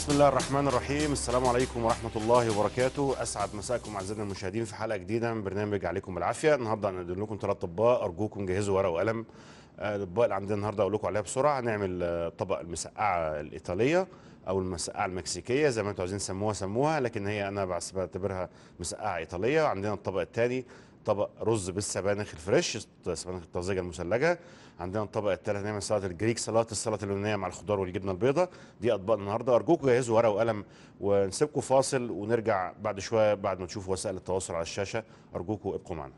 بسم الله الرحمن الرحيم السلام عليكم ورحمة الله وبركاته أسعد مساءكم أعزائنا المشاهدين في حلقة جديدة من برنامج عليكم بالعافية النهاردة هنقدم لكم ثلاث أطباق أرجوكم جهزوا ورقة وقلم آه، الأطباق اللي عندنا النهاردة أقول لكم عليها بسرعة هنعمل آه، طبق المسقعة الإيطالية أو المسقعة المكسيكية زي ما أنتم عايزين سموها سموها لكن هي أنا بس بعتبرها مسقعة إيطالية وعندنا الطبق الثاني طبق رز بالسبانخ الفريش السبانخ الطازجه المثلجه عندنا الطبق الثالث هنعمل سلطه الجريك سلطه السلطه اللبنانيه مع الخضار والجبنه البيضاء دي اطباق النهارده ارجوكم جهزوا ورقه وقلم ونسيبكم فاصل ونرجع بعد شويه بعد ما تشوفوا وسائل التواصل على الشاشه ارجوكم ابقوا معنا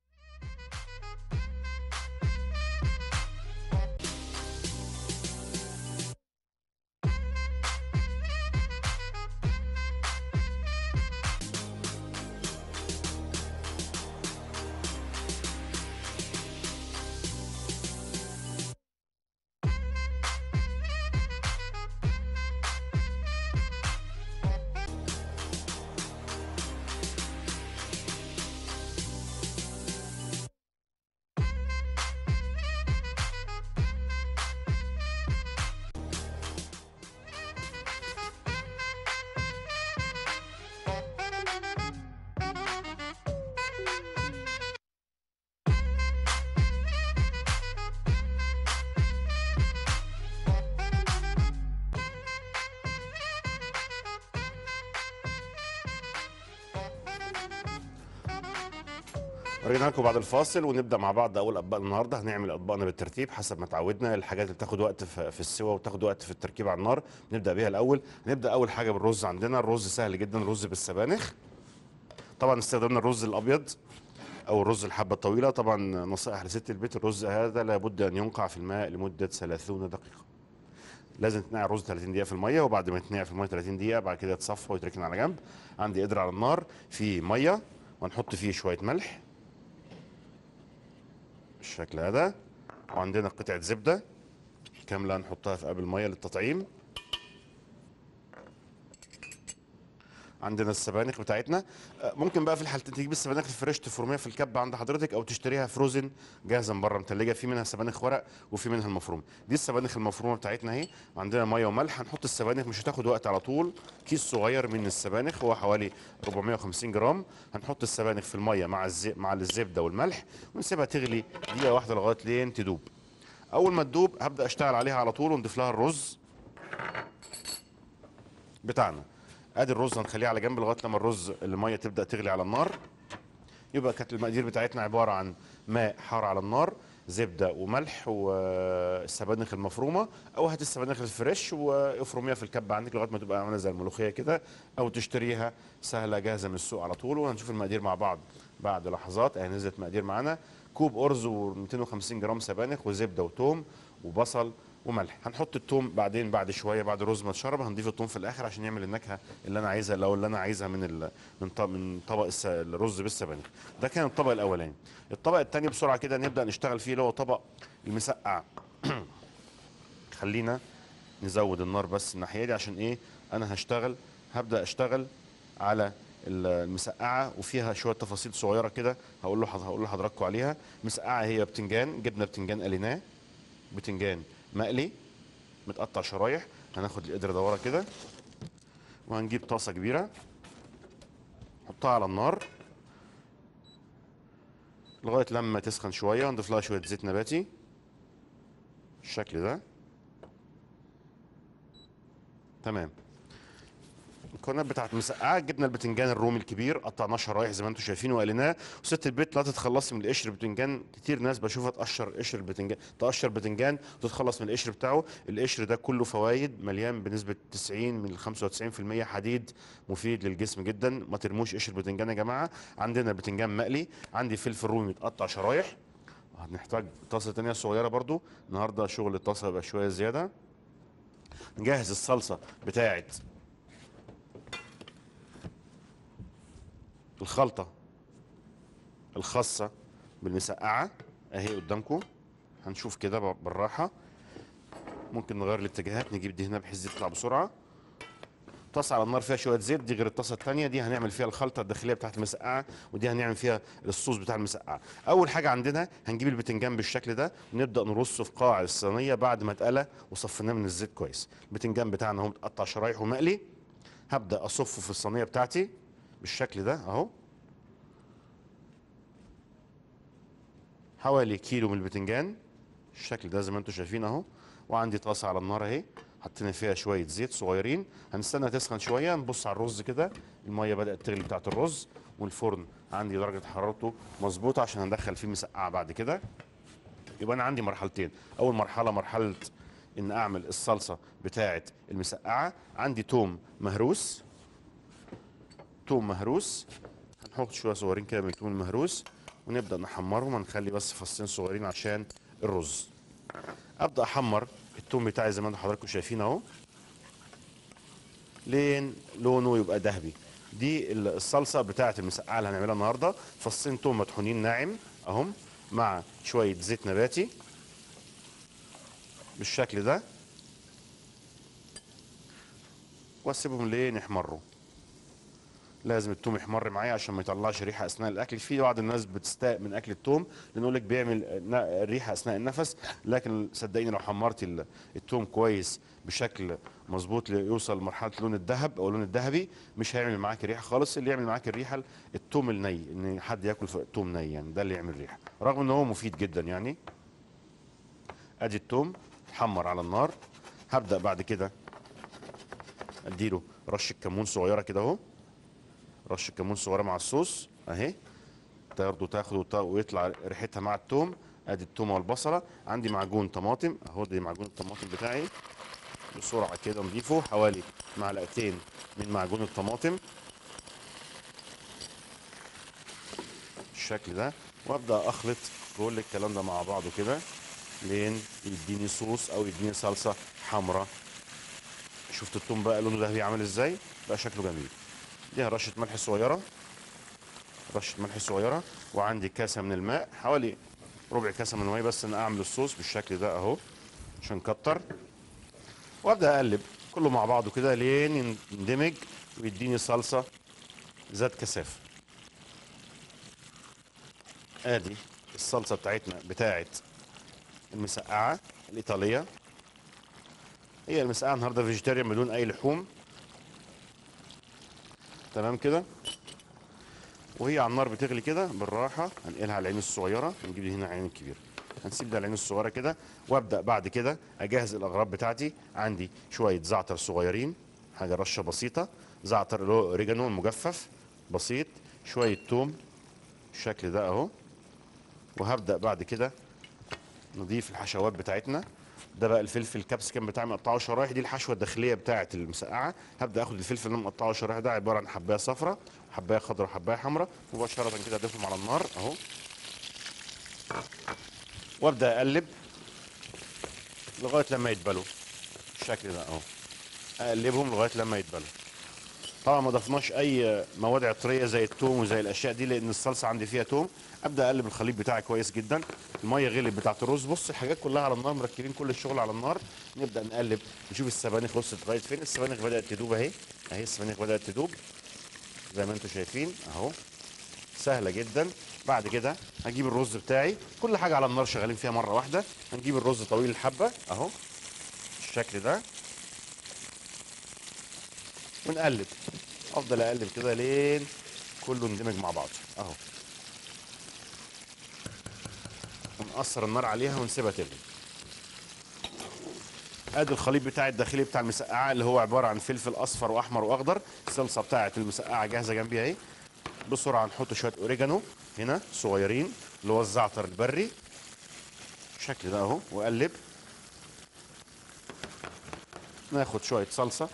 رجعنا لكم بعد الفاصل ونبدا مع بعض اول اطباق النهارده هنعمل اطباقنا بالترتيب حسب ما تعودنا الحاجات اللي بتاخد وقت في في السوا وتاخد وقت في التركيب على النار نبدا بيها الاول نبدا اول حاجه بالرز عندنا الرز سهل جدا الرز بالسبانخ طبعا استخدمنا الرز الابيض او الرز الحبه الطويله طبعا نصائح لست البيت الرز هذا لابد ان ينقع في الماء لمده 30 دقيقه لازم تنقع الرز 30 دقيقه في الميه وبعد ما يتنقع في الميه 30 دقيقه بعد كده يتصفى ويتركن على جنب عندي قدر على النار في ميه وهنحط فيه شويه ملح بالشكل هذا وعندنا قطعه زبده كامله نحطها في قلب الميه للتطعيم عندنا السبانخ بتاعتنا آه، ممكن بقى في الحالتين تجيب السبانخ الفريش تفرميها في الكب عند حضرتك او تشتريها فروزن جاهزه من بره متلجه في منها سبانخ ورق وفي منها المفروم دي السبانخ المفرومه بتاعتنا اهي وعندنا ميه وملح هنحط السبانخ مش هتاخد وقت على طول كيس صغير من السبانخ هو حوالي 450 جرام هنحط السبانخ في الميه مع الزي... مع الزبده والملح ونسيبها تغلي دقيقه واحده لغايه لين تدوب اول ما تدوب هبدا اشتغل عليها على طول ونضيف لها الرز بتاعنا ادي الرز هنخليه على جنب لغايه لما الرز الميه تبدا تغلي على النار يبقى كانت المقادير بتاعتنا عباره عن ماء حار على النار زبده وملح والسبانخ المفرومه او هات السبانخ الفريش وافرميها في الكب عندك لغايه ما تبقى عامله زي الملوخيه كده او تشتريها سهله جاهزه من السوق على طول وهنشوف المقادير مع بعض بعد لحظات اهي نزلت مقادير معانا كوب ارز و250 جرام سبانخ وزبده وتوم وبصل وملح هنحط التوم بعدين بعد شويه بعد الرز ما اتشرب هنضيف التوم في الاخر عشان يعمل النكهه اللي انا عايزها لو اللي انا عايزها من ال... من طبق من طبق الس... الرز بالسبانخ ده كان الطبق الاولاني الطبق الثاني بسرعه كده نبدا نشتغل فيه اللي هو طبق المسقع خلينا نزود النار بس الناحيه دي عشان ايه انا هشتغل هبدا اشتغل على ال- المسقعه وفيها شويه تفاصيل صغيره كده هقول له هقول لحضراتكم عليها المسقعه هي بتنجان جبنه بتنجان قليناه بتنجان مقلي متقطع شرايح هناخد القدر ده ورا كده وهنجيب طاسه كبيره نحطها على النار لغايه لما تسخن شويه ونضيف لها شويه زيت نباتي بالشكل ده تمام المكونات بتاعت مسقعه جبنا البتنجان الرومي الكبير قطعناه شرايح زي ما انتم شايفين وقليناه وست البيت لا تتخلصي من القشر البتنجان كتير ناس بشوفها تقشر قشر البتنجان تقشر بتنجان وتتخلص من القشر بتاعه القشر ده كله فوائد مليان بنسبه 90 من 95% حديد مفيد للجسم جدا ما ترموش قشر البتنجان يا جماعه عندنا البتنجان مقلي عندي فلفل رومي متقطع شرايح هنحتاج طاسه تانية صغيره برضو النهارده شغل الطاسه يبقى شويه زياده نجهز الصلصه بتاعت الخلطة الخاصة بالمسقعة اهي قدامكم هنشوف كده ب- بالراحة ممكن نغير الاتجاهات نجيب دي هنا بحيث دي تطلع بسرعة طاسه على النار فيها شويه زيت دي غير الطاسه الثانيه دي هنعمل فيها الخلطه الداخليه بتاعت المسقعه ودي هنعمل فيها الصوص بتاع المسقعه اول حاجه عندنا هنجيب البتنجان بالشكل ده ونبدا نرصه في قاع الصينيه بعد ما اتقلى وصفيناه من الزيت كويس البتنجان بتاعنا اهو متقطع شرايح ومقلي هبدا اصفه في الصينيه بتاعتي بالشكل ده اهو حوالي كيلو من البتنجان الشكل ده زي ما انتم شايفين اهو وعندي طاسه على النار اهي حطينا فيها شويه زيت صغيرين هنستنى تسخن شويه نبص على الرز كده الميه بدات تغلي بتاعت الرز والفرن عندي درجه حرارته مظبوطه عشان هندخل فيه مسقعه بعد كده يبقى انا عندي مرحلتين اول مرحله مرحله ان اعمل الصلصه بتاعه المسقعه عندي توم مهروس توم مهروس هنحط شويه صغيرين كده من التوم المهروس ونبدا نحمرهم هنخلي بس فصين صغيرين عشان الرز ابدا احمر التوم بتاعي زي ما انتم حضراتكم شايفين اهو لين لونه يبقى ذهبي دي الصلصه بتاعه المسقعه اللي هنعملها النهارده فصين توم مطحونين ناعم اهم مع شويه زيت نباتي بالشكل ده واسيبهم لين يحمروا لازم التوم يحمر معايا عشان ما يطلعش ريحه اثناء الاكل في بعض الناس بتستاء من اكل التوم لانه يقول لك بيعمل نا- ريحه اثناء النفس لكن صدقيني لو حمرت ال- التوم كويس بشكل مظبوط ليوصل لمرحله لون الذهب او اللون الذهبي مش هيعمل معاك ريحه خالص اللي يعمل معاك الريحه التوم الني ان حد ياكل ف- توم ني يعني ده اللي يعمل ريحه رغم ان هو مفيد جدا يعني ادي التوم اتحمر على النار هبدا بعد كده اديله رشه كمون صغيره كده اهو رشه كمون صغيره مع الصوص اهي برضه تاخد وت- ويطلع ريحتها مع التوم ادي التومه والبصله عندي معجون طماطم اهو دي معجون الطماطم بتاعي بسرعه كده نضيفه حوالي معلقتين من معجون الطماطم بالشكل ده وابدا اخلط كل الكلام ده مع بعضه كده لين يديني صوص او يديني صلصه حمراء شفت التوم بقى لونه ذهبي عامل ازاي بقى شكله جميل اديها رشه ملح صغيره رشه ملح صغيره وعندي كاسه من الماء حوالي ربع كاسه من الماء بس انا اعمل الصوص بالشكل ده اهو عشان كتر وابدا اقلب كله مع بعضه كده لين يندمج ويديني صلصه ذات كثافه ادي الصلصه بتاعتنا بتاعت المسقعه الايطاليه هي المسقعه النهارده فيجيتيريان بدون اي لحوم تمام كده وهي على النار بتغلي كده بالراحه هنقلها على العين الصغيره هنجيب دي هنا العين الكبيره هنسيب ده العين الصغيره كده وابدا بعد كده اجهز الاغراض بتاعتي عندي شويه زعتر صغيرين حاجه رشه بسيطه زعتر اللي هو اوريجانو المجفف بسيط شويه توم بالشكل ده اهو وهبدا بعد كده نضيف الحشوات بتاعتنا ده بقى الفلفل الكابسيكم بتاعي مقطعه شرايح دي الحشوه الداخليه بتاعه المسقعه هبدا اخد الفلفل اللي أنا مقطعه شرايح ده عباره عن حبايه صفراء حبايه خضراء حبايه حمراء مباشره كده اضيفهم على النار اهو وابدا اقلب لغايه لما يتبلوا بالشكل ده اهو اقلبهم لغايه لما يتبلوا طبعا ما ضفناش اي مواد عطريه زي التوم وزي الاشياء دي لان الصلصه عندي فيها توم ابدا اقلب الخليط بتاعي كويس جدا الميه غلت بتاعه الرز بص الحاجات كلها على النار مركبين كل الشغل على النار نبدا نقلب نشوف السبانخ وصلت لغايه فين السبانخ بدات تدوب اهي اهي السبانخ بدات تدوب زي ما انتم شايفين اهو سهله جدا بعد كده هجيب الرز بتاعي كل حاجه على النار شغالين فيها مره واحده هنجيب الرز طويل الحبه اهو بالشكل ده ونقلب افضل اقلب كده لين كله اندمج مع بعض اهو ونقصر النار عليها ونسيبها تغلي ادي الخليط بتاعي الداخلي بتاع المسقعه اللي هو عباره عن فلفل اصفر واحمر واخضر الصلصه بتاعه المسقعه جاهزه جنبي اهي بسرعه نحط شويه اوريجانو هنا صغيرين اللي هو الزعتر البري بالشكل ده اهو واقلب ناخد شويه صلصه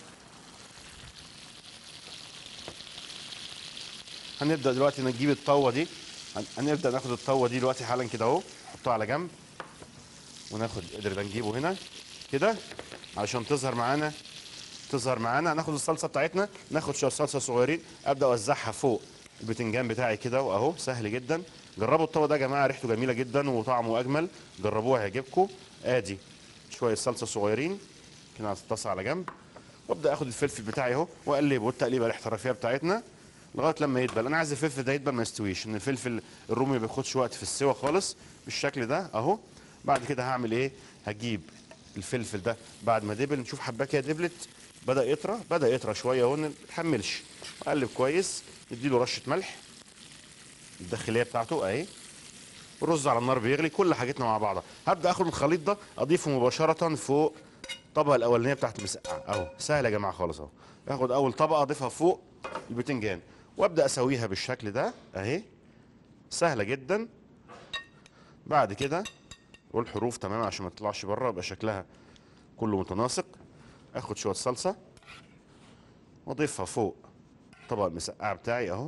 هنبدا دلوقتي نجيب الطاوه دي هن- هنبدا ناخد الطاوه دي دلوقتي حالا كده اهو نحطها على جنب وناخد القدر ده نجيبه هنا كده علشان تظهر معانا تظهر معانا هناخد الصلصه بتاعتنا ناخد شويه صلصه صغيرين ابدا اوزعها فوق البتنجان بتاعي كده واهو سهل جدا جربوا الطبق ده يا جماعه ريحته جميله جدا وطعمه اجمل جربوه هيعجبكم ادي شويه صلصه صغيرين كده على الطاسه على جنب وابدا اخد الفلفل بتاعي اهو واقلبه التقليبه الاحترافيه بتاعتنا لغايه لما يدبل انا عايز الفلفل ده يدبل ما يستويش ان الفلفل الرومي ما بياخدش وقت في السوا خالص بالشكل ده اهو بعد كده هعمل ايه هجيب الفلفل ده بعد ما دبل نشوف حباه كده دبلت بدا يطرى بدا يطرى شويه اهو ما تحملش اقلب كويس نديله رشه ملح الداخليه بتاعته اهي الرز على النار بيغلي كل حاجتنا مع بعضها هبدا اخد الخليط ده اضيفه مباشره فوق الطبقه الاولانيه بتاعت المسقعه اهو سهل يا جماعه خالص اهو اخد اول طبقه اضيفها فوق البتنجان وابدا اسويها بالشكل ده اهي سهله جدا بعد كده والحروف تمام عشان ما تطلعش بره يبقى شكلها كله متناسق اخد شويه صلصه واضيفها فوق طبق المسقعه بتاعي اهو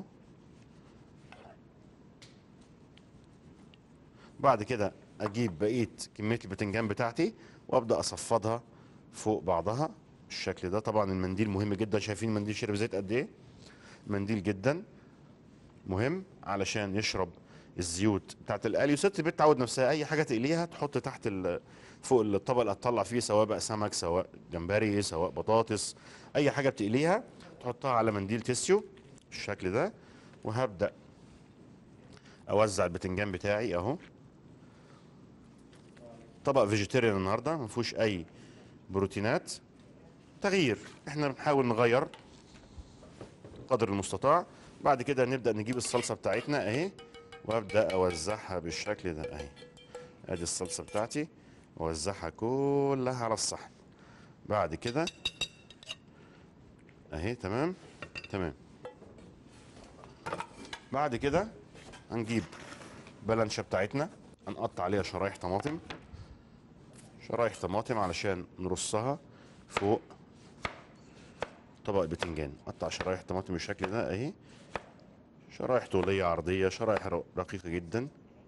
بعد كده اجيب بقيه كميه البتنجان بتاعتي وابدا اصفدها فوق بعضها بالشكل ده طبعا المنديل مهم جدا شايفين المنديل شرب زيت قد ايه منديل جدا مهم علشان يشرب الزيوت بتاعت القلي وست البيت تعود نفسها اي حاجه تقليها تحط تحت ال- فوق الطبق اللي هتطلع فيه سواء بقى سمك سواء جمبري سواء بطاطس اي حاجه بتقليها تحطها على منديل تيسيو بالشكل ده وهبدا اوزع البتنجان بتاعي اهو طبق فيجيتيريان النهارده ما فيهوش اي بروتينات تغيير احنا بنحاول نغير قدر المستطاع بعد كده نبدا نجيب الصلصه بتاعتنا اهي وابدا اوزعها بالشكل ده اهي ادي الصلصه بتاعتي اوزعها كلها على الصحن بعد كده اهي تمام تمام بعد كده هنجيب بلانشه بتاعتنا هنقطع عليها شرايح طماطم شرايح طماطم علشان نرصها فوق طبق بتنجان قطع شرايح طماطم بالشكل ده اهي شرايح طولية عرضية شرايح ر- رقيقة جدا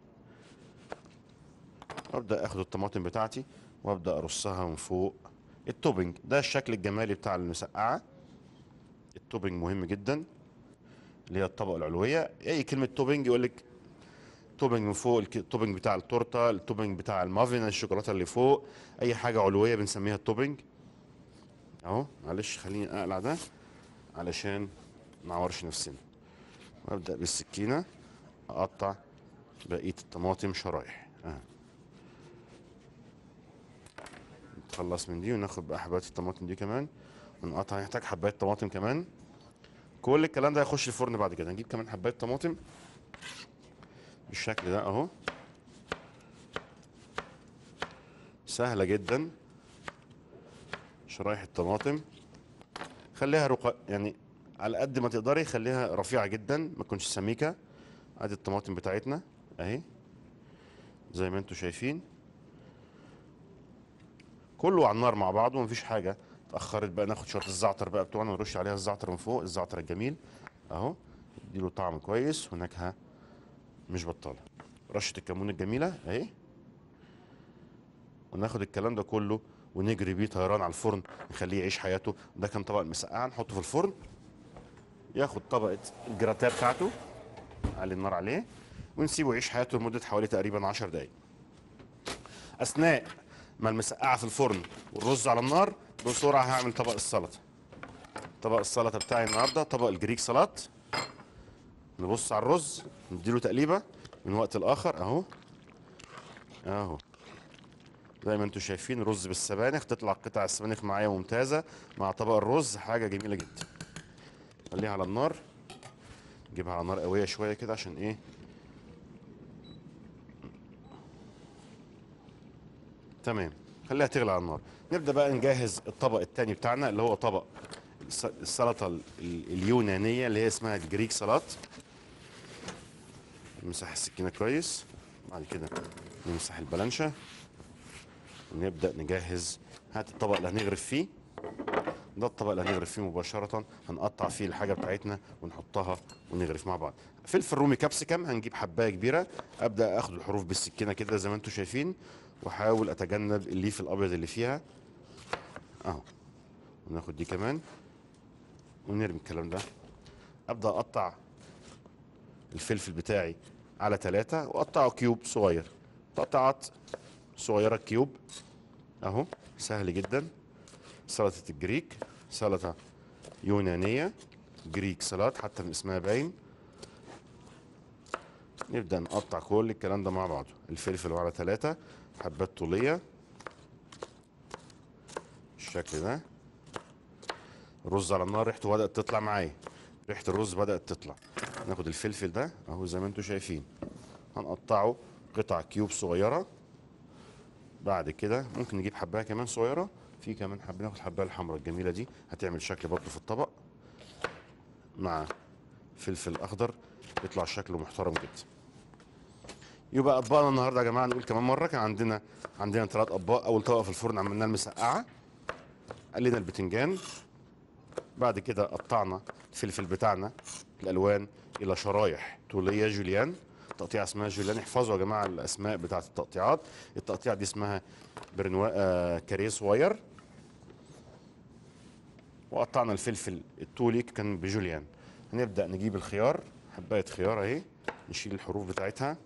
وابدا اخد الطماطم بتاعتي وابدا ارصها من فوق التوبنج ده الشكل الجمالي بتاع المسقعة التوبنج مهم جدا اللي هي الطبقة العلوية اي كلمة توبنج يقول لك توبنج من فوق الك- التوبنج بتاع التورته التوبنج بتاع المافين الشوكولاته اللي فوق اي حاجه علويه بنسميها التوبنج اهو معلش خليني اقلع ده علشان ما نعورش نفسنا وابدا بالسكينه اقطع بقيه الطماطم شرايح اهي نتخلص من دي وناخد بقى حبات الطماطم دي كمان ونقطع نحتاج حبات طماطم كمان كل الكلام ده هيخش الفرن بعد كده نجيب كمان حبات طماطم بالشكل ده اهو سهلة جدا شرايح الطماطم خليها رقا يعني على قد ما تقدري خليها رفيعة جدا ما تكونش سميكة ادي الطماطم بتاعتنا اهي زي ما انتم شايفين كله على النار مع بعضه مفيش حاجة اتأخرت بقى ناخد شوية الزعتر بقى بتوعنا نرش عليها الزعتر من فوق الزعتر الجميل اهو يديله طعم كويس ونكهة مش بطاله رشه الكمون الجميله اهي وناخد الكلام ده كله ونجري بيه طيران على الفرن نخليه يعيش حياته ده كان طبق المسقعه نحطه في الفرن ياخد طبقه الجراتيه بتاعته على النار عليه ونسيبه يعيش حياته لمده حوالي تقريبا 10 دقائق اثناء ما المسقعه في الفرن والرز على النار بسرعه هعمل طبق السلطه طبق السلطه بتاعي النهارده طبق الجريك سلطه نبص على الرز نديله تقليبه من وقت لاخر اهو اهو زي ما انتم شايفين رز بالسبانخ تطلع قطع السبانخ معايا ممتازه مع طبق الرز حاجه جميله جدا خليها على النار نجيبها على نار قويه شويه كده عشان ايه تمام خليها تغلي على النار نبدا بقى نجهز الطبق الثاني بتاعنا اللي هو طبق الس- السلطه ال- ال- اليونانيه اللي هي اسمها الجريك سلطه نمسح السكينه كويس بعد كده نمسح البلانشه ونبدا نجهز هات الطبق اللي هنغرف فيه ده الطبق اللي هنغرف فيه مباشره هنقطع فيه الحاجه بتاعتنا ونحطها ونغرف مع بعض فلفل رومي كابسيكم هنجيب حبايه كبيره ابدا اخد الحروف بالسكينه كده زي ما انتم شايفين واحاول اتجنب الليف الابيض اللي فيها اهو وناخد دي كمان ونرمي الكلام ده ابدا اقطع الفلفل بتاعي على ثلاثة واقطعه كيوب صغير قطعت صغيرة كيوب اهو سهل جدا سلطة الجريك سلطه يونانيه جريك سلطه حتى من اسمها باين نبدا نقطع كل الكلام ده مع بعضه الفلفل على ثلاثة حبات طوليه بالشكل ده الرز على النار ريحته بدات تطلع معايا ريحه الرز بدات تطلع ناخد الفلفل ده اهو زي ما انتم شايفين هنقطعه قطع كيوب صغيره بعد كده ممكن نجيب حبايه كمان صغيره في كمان حبه ناخد الحبايه الحمراء الجميله دي هتعمل شكل برضه في الطبق مع فلفل اخضر يطلع شكله محترم جدا يبقى اطباقنا النهارده يا جماعه نقول كمان مره كان عندنا عندنا ثلاث اطباق اول طبق في الفرن عملناه المسقعه قلينا البتنجان بعد كده قطعنا الفلفل بتاعنا الالوان الى شرايح طوليه جوليان تقطيع اسمها جوليان احفظوا يا جماعه الاسماء بتاعه التقطيعات التقطيع دي اسمها برنوا آه كاريه صغير وقطعنا الفلفل الطولي كان بجوليان هنبدا نجيب الخيار حبايه خيار اهي نشيل الحروف بتاعتها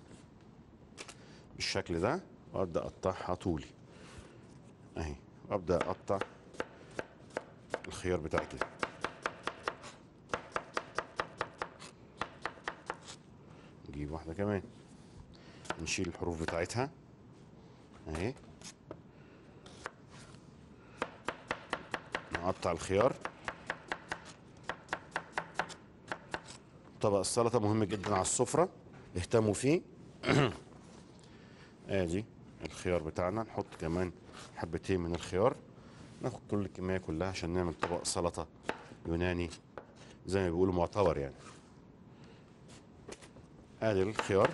بالشكل ده وابدا اقطعها طولي اهي وابدا اقطع الخيار بتاعي كده نجيب واحده كمان نشيل الحروف بتاعتها اهي نقطع الخيار طبق السلطه مهم جدا على السفره اهتموا فيه ادي الخيار بتاعنا نحط كمان حبتين من الخيار ناخد كل الكميه كلها عشان نعمل طبق سلطه يوناني زي ما بيقولوا معتبر يعني ادي الخيار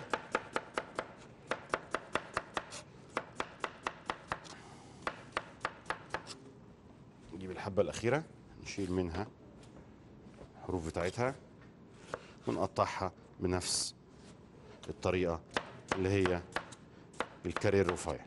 نجيب الحبه الاخيره نشيل منها الحروف بتاعتها ونقطعها بنفس الطريقه اللي هي الكارير الرفيع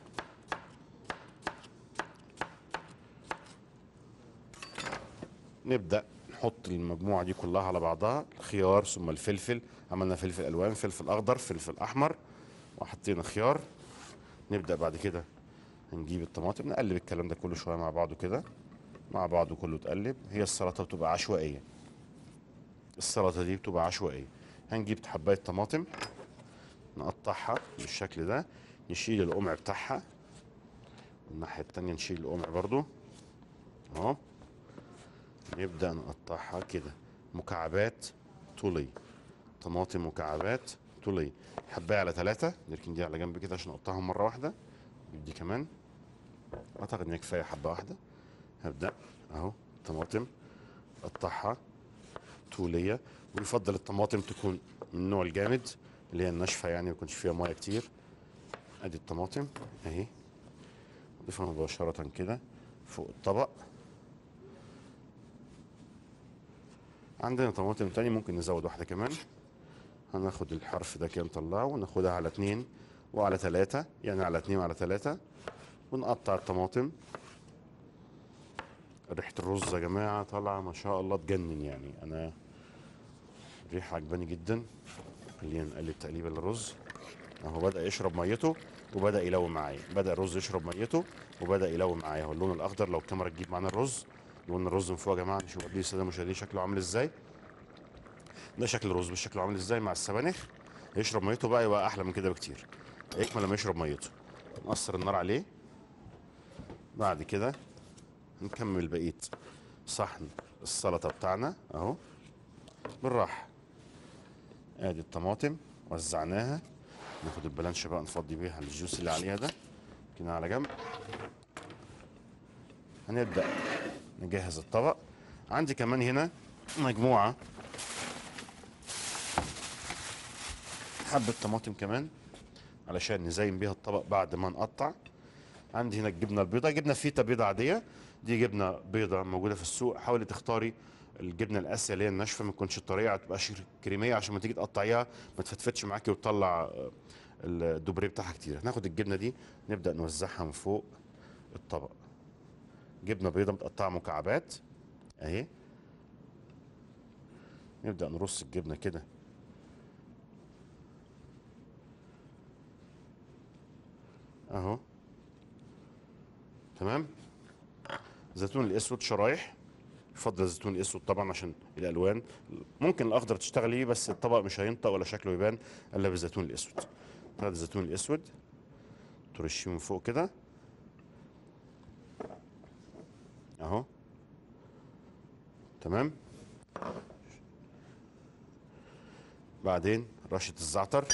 نبدا نحط المجموعه دي كلها على بعضها الخيار ثم الفلفل عملنا فلفل الوان فلفل اخضر فلفل احمر وحطينا خيار نبدا بعد كده هنجيب الطماطم نقلب الكلام ده كله شويه مع بعضه كده مع بعضه كله اتقلب هي السلطه بتبقى عشوائيه السلطه دي بتبقى عشوائيه هنجيب حبايه طماطم نقطعها بالشكل ده نشيل القمع بتاعها الناحيه التانيه نشيل القمع برضو اهو نبدا نقطعها كده مكعبات طوليه طماطم مكعبات طوليه حبايه على ثلاثة نركن دي على جنب كده عشان نقطعهم مره واحده دي كمان اعتقد ان كفايه حبه واحده هبدا اهو طماطم اقطعها طوليه ويفضل الطماطم تكون من النوع الجامد اللي هي الناشفه يعني ما يكونش فيها ميه كتير ادي الطماطم اهي نضيفها مباشره كده فوق الطبق عندنا طماطم تاني ممكن نزود واحده كمان هناخد الحرف ده كده نطلعه وناخدها على اتنين وعلى تلاتة يعني على اتنين وعلى تلاتة ونقطع الطماطم ريحة الرز يا جماعة طالعة ما شاء الله تجنن يعني أنا الريحة عجباني جدا خلينا نقلب تقليبة للرز أهو بدأ يشرب ميته وبدأ يلون معايا بدأ الرز يشرب ميته وبدأ يلون معايا هو اللون الأخضر لو الكاميرا تجيب معانا الرز لون الرز من فوق يا جماعة نشوف قد إيه السادة المشاهدين شكله عامل إزاي ده شكل الرز مش شكله عامل إزاي مع السبانخ يشرب ميته بقى يبقى أحلى من كده بكتير يكمل لما يشرب ميته نقصر النار عليه بعد كده نكمل بقية صحن السلطة بتاعنا اهو بالراحة ادي الطماطم وزعناها ناخد البلانشة بقى نفضي بيها الجوس اللي عليها ده كده على جنب هنبدأ نجهز الطبق عندي كمان هنا مجموعة حبة طماطم كمان علشان نزين بيها الطبق بعد ما نقطع عندي هنا الجبنه البيضاء جبنه فيتا بيضاء عاديه دي جبنه بيضاء موجوده في السوق حاولي تختاري الجبنه الاسيا اللي هي الناشفه ما تكونش طريه ما تبقاش كريميه عشان ما تيجي تقطعيها ما تفتفتش معاكي وتطلع آه، الدوبريه بتاعها كتير هناخد الجبنه دي نبدا نوزعها من فوق الطبق جبنه بيضاء متقطعه مكعبات اهي نبدا نرص الجبنه كده اهو تمام زيتون الاسود شرايح يفضل الزيتون الاسود طبعا عشان الالوان ممكن الاخضر تشتغلي بس الطبق مش هينطق ولا شكله يبان الا بالزيتون الاسود هذا الزيتون الاسود ترشيه من فوق كده اهو تمام بعدين رشه الزعتر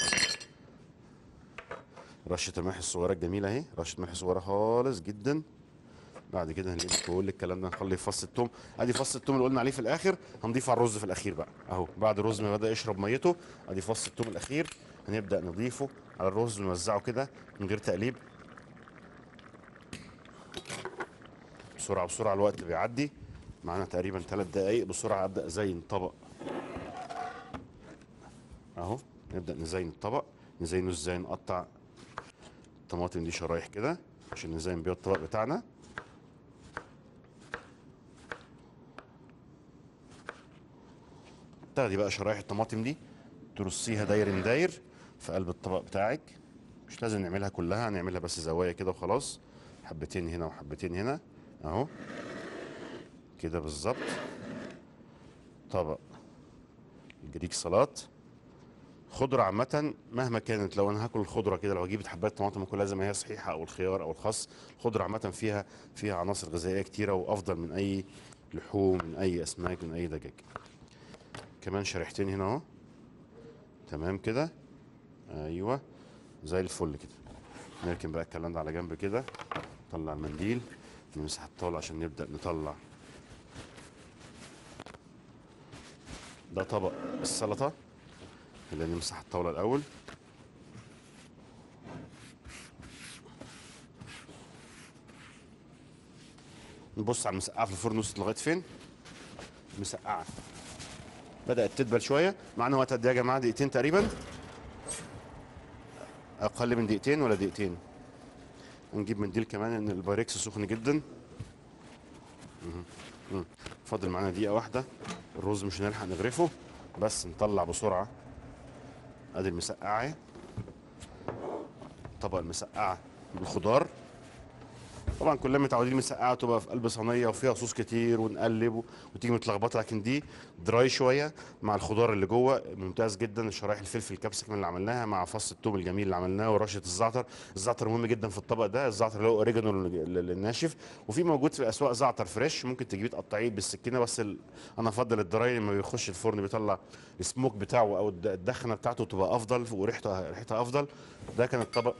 رشه الملح الصغيره الجميله اهي رشه ملح صغيره خالص جدا بعد كده هنجيب كل الكلام ده نخلي فص التوم ادي فص التوم اللي قلنا عليه في الاخر هنضيفه على الرز في الاخير بقى اهو بعد الرز ما بدا يشرب ميته ادي فص التوم الاخير هنبدا نضيفه على الرز ونوزعه كده من غير تقليب بسرعه بسرعه الوقت بيعدي معانا تقريبا ثلاث دقايق بسرعه ابدا ازين طبق اهو نبدا نزين الطبق نزينه ازاي نقطع الطماطم دي شرايح كده عشان نزين بيها الطبق بتاعنا تاخدي بقى شرايح الطماطم دي ترصيها داير داير في قلب الطبق بتاعك مش لازم نعملها كلها هنعملها بس زوايا كده وخلاص حبتين هنا وحبتين هنا اهو كده بالظبط طبق الجريك سلطات خضرة عامة مهما كانت لو انا هاكل الخضرة كده لو هجيب حبات طماطم كلها زي ما هي صحيحة او الخيار او الخس الخضرة عامة فيها فيها عناصر غذائية كتيرة وافضل من اي لحوم من اي اسماك من اي دجاج كمان شريحتين هنا اهو تمام كده ايوه زي الفل كده نركن بقى الكلام ده على جنب كده نطلع المنديل نمسح الطاولة عشان نبدأ نطلع ده طبق السلطة اللي نمسح الطاولة الأول نبص على المسقعة في الفرن وصلت لغاية فين مسقعة بدأت تدبل شوية معانا وقت قد إيه يا جماعة دقيقتين تقريبا أقل من دقيقتين ولا دقيقتين نجيب منديل كمان ان البايركس سخن جدا مهم. مم. فاضل معانا دقيقة واحدة الرز مش هنلحق نغرفه بس نطلع بسرعة ادي المسقعة طبق المسقعة بالخضار طبعا كلنا متعودين المسقعه تبقى في قلب صينيه وفيها صوص كتير ونقلب و- وتيجي متلخبطه لكن دي دراي شويه مع الخضار اللي جوه ممتاز جدا شرايح الفلفل الكبسكم اللي عملناها مع فص الثوم الجميل اللي عملناه ورشه الزعتر الزعتر مهم جدا في الطبق ده الزعتر اللي هو اوريجانو ال- ال- الناشف وفي موجود في الاسواق زعتر فريش ممكن تجيبيه تقطعيه بالسكينه بس ال... انا افضل الدراي لما بيخش الفرن بيطلع السموك بتاعه او الد- الدخنه بتاعته تبقى افضل وريحته ريحتها افضل ده كان الطبق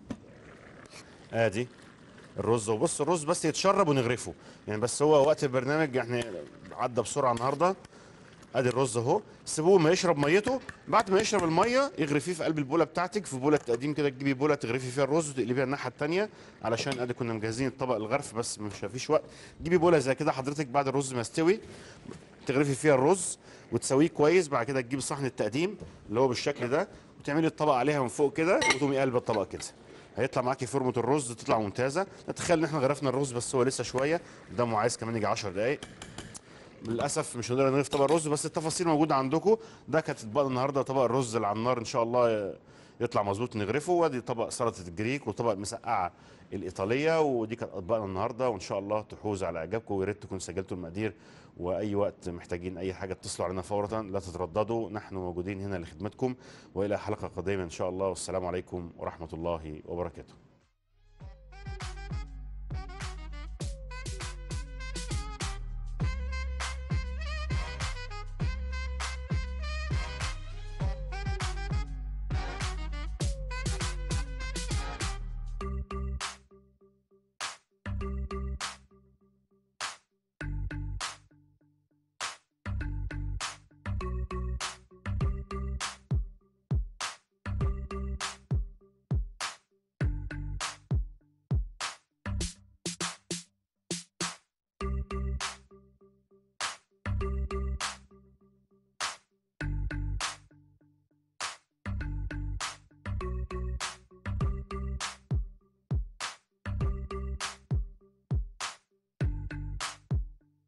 ادي الرز وبص الرز بس يتشرب ونغرفه يعني بس هو وقت البرنامج احنا عدى بسرعه النهارده ادي الرز اهو سيبوه ما يشرب ميته بعد ما يشرب الميه اغرفيه في قلب البوله بتاعتك في بوله تقديم كده تجيبي بوله تغرفي فيها الرز وتقلبيها الناحيه الثانيه علشان ادي كنا مجهزين الطبق الغرف بس مش فيش وقت جيبي بوله زي كده حضرتك بعد الرز ما يستوي تغرفي فيها الرز وتسويه كويس بعد كده تجيبي صحن التقديم اللي هو بالشكل ده وتعملي الطبق عليها من فوق كده وتقومي قلب الطبق كده هيطلع معاكي فورمه الرز تطلع ممتازه نتخيل ان احنا غرفنا الرز بس هو لسه شويه قدامه عايز كمان يجي 10 دقائق للاسف مش هنقدر نغرف طبق الرز بس التفاصيل موجوده عندكم ده كانت اطباق النهارده طبق الرز اللي على النار ان شاء الله يطلع مظبوط نغرفه وادي طبق سلطه الجريك وطبق المسقعه الايطاليه ودي كانت اطباقنا النهارده وان شاء الله تحوز على اعجابكم ويا ريت تكونوا سجلتوا المقادير واي وقت محتاجين اي حاجه اتصلوا علينا فورا لا تترددوا نحن موجودين هنا لخدمتكم والى حلقه قادمه ان شاء الله والسلام عليكم ورحمه الله وبركاته